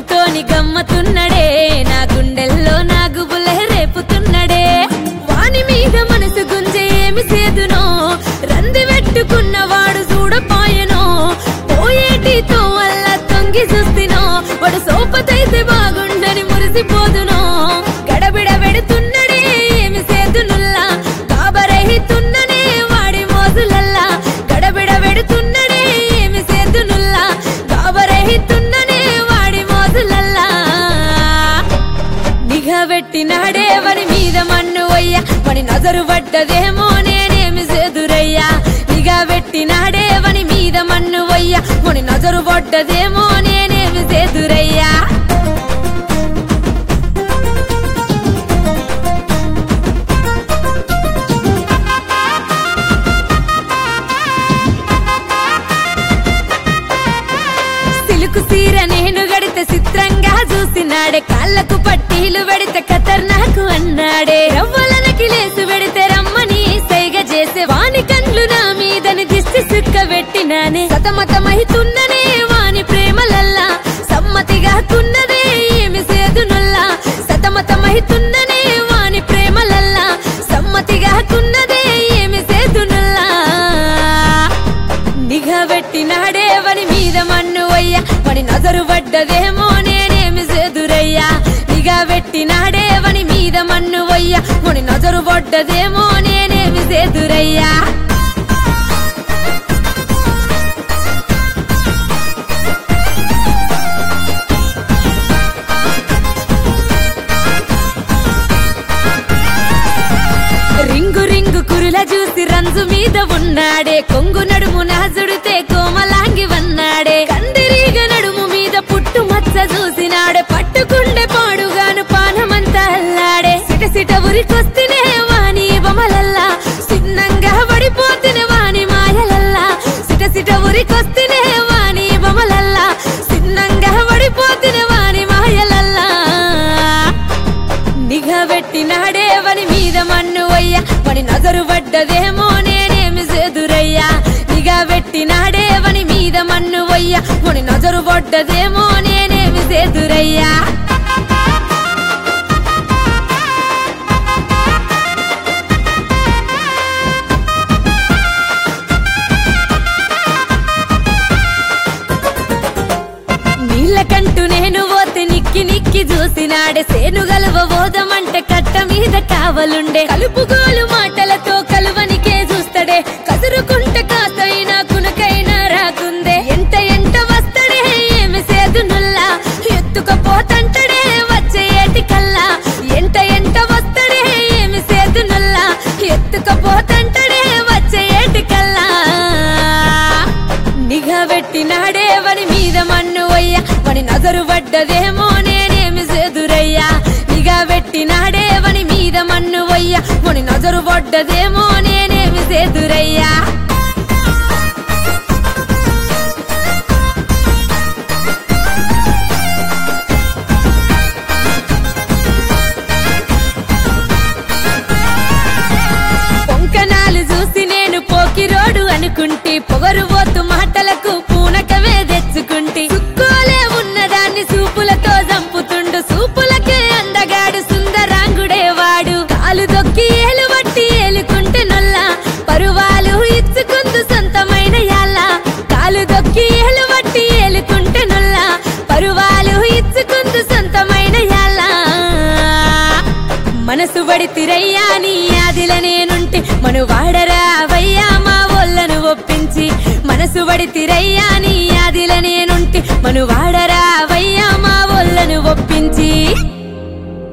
జుట్టుతోని గమ్మతున్నడే నా గుండెల్లో నా గుబులే రేపుతున్నడే వాని మీద మనసు గుంజే ఏమి సేదునో రంది పెట్టుకున్నవాడు చూడపాయనో పోయేటితో వల్ల తొంగి చూస్తినో వాడు సోపతైతే బాగుండని మురిసిపోదునో గడబిడ పెడుతున్నడే ఏమి సేదునుల్లా కాబరహితున్ననే వాడి మోజులల్లా గడబిడ పెడుతున్నడే ఏమి సేదునుల్లా కాబరహితున్ననే వాడి మోజులల్లా నిఘా పెట్టినాడే వని మీద మన్ను అయ్యా వని నజరు పడ్డదేమో నేనేమి సేదురయ్యా నిఘా పెట్టినాడే వని మీద మన్ను అయ్యా వని నజరు పడ్డదేమో నేనేమి సేదురయ్యా సిలుకు సీర నేను గడితే చిత్రంగా చూసినాడే కాళ్ళకు పట్టీలు పెడితే ఖతర్నాకు అన్నాడే రవ్వలనకి లేసు పెడితే రమ్మని సైగ చేసే వాని కండ్లు నా మీదని దిష్టి సుక్క పెట్టినానే సతమతమైతున్ననే వాని ప్రేమలల్లా సమ్మతిగా కున్నదే ఏమి సేదునుల్లా సతమతమైతున్ననే వాని ప్రేమలల్లా సమ్మతిగా కున్నదే ఏమి సేదునుల్లా నిఘా పెట్టినాడే వని మీద మన్ను అయ్యా వని నజరు పడ్డదేమో నేనేమి సేదురయ్యా నిఘా పెట్టినాడే వని మీద మన్ను అయ్యా వని నజరు పడ్డదేమో నేనేమి సేదురయ్యా రింగు రింగు కురుల చూసి రంజు మీద ఉన్నాడే కొంగు నడుము నాజుడితే కోమలాంగి వన్నాడే కందిరీగ నడుము మీద పుట్టు మచ్చ చూసినాడే పట్టుకుండే పాడుగాను పానమంతా అల్లాడే సిట సిట ఉరికొస్తేనే వాని బొమలల్లా సిన్నంగా పడిపోతేనే వాని మాయలల్లా సిట సిట ఉరికొస్తేనే వాని బొమలల్లా సిన్నంగా పడిపోతేనే వాని మాయలల్లా నిఘా పెట్టినాడే వని మీద మన్ను అయ్యా వని నజరు పడ్డదేమో నేనేమి సేదురయ్యా నిఘా పెట్టినాడే వని మీద మన్ను అయ్యా వని నజరు పడ్డదేమో నేనేమి సేదురయ్యా నీళ్ళకంటూ నేను పోతే నిక్కి నిక్కి చూసినాడే సేను గలువ పోదమంటే కట్ట మీద కావలుండే కలుపుగోలు మాటలతో కలువనికే చూస్తాడే కసురుకుంటే కాస్తైనా కునకైనా రాకుందే ఎంట ఎంట వస్తడే ఏమి సేదునుల్లా ఎత్తుకపోతంటడే వచ్చే ఏటి కల్లా ఎంట ఎంట వస్తడే ఏమి సేదునుల్లా ఎత్తుకపోతంటడే వచ్చే ఏటి కల్లా నిఘా పెట్టినాడే వని మీద మన్ను అయ్యా వని నజరు పడ్డదేమో నేనేమి సేదురయ్యా నిఘా పెట్టినాడే వని మీద మన్ను అయ్యా వని నజరు పడ్డదేమో నేనేమి సేదురయ్యా పొంకనాలు చూసి నేను పోకిరోడు అనుకుంటి పొగరు పోతు మాటలకు పూనకవే తెచ్చుకుంటి సుక్కోలే ఉన్నదాన్ని సూపులతో చంపుతుండు సూపులకే అందగాడు సుందరాంగుడే వాడు కాలు దొక్కి ఏలు బట్టి ఏలుకుంటే నొల్ల పరువాలు ఇచ్చుకుందు సొంతమైన యాళ్ళ కాలు దొక్కి ఏలు బట్టి ఏలుకుంటే నొల్ల పరువాలు ఇచ్చుకుందు సొంతమైన యాళ్ళ మనసు పడితిరయ్యా నీ ఆదిల నేనుంటే మను వాడరా అవయ్యా మా ఒళ్ళను ఒప్పించి మనసు పడితిరయ్యా నీ ఆదిల నేనుంటే మను వాడరా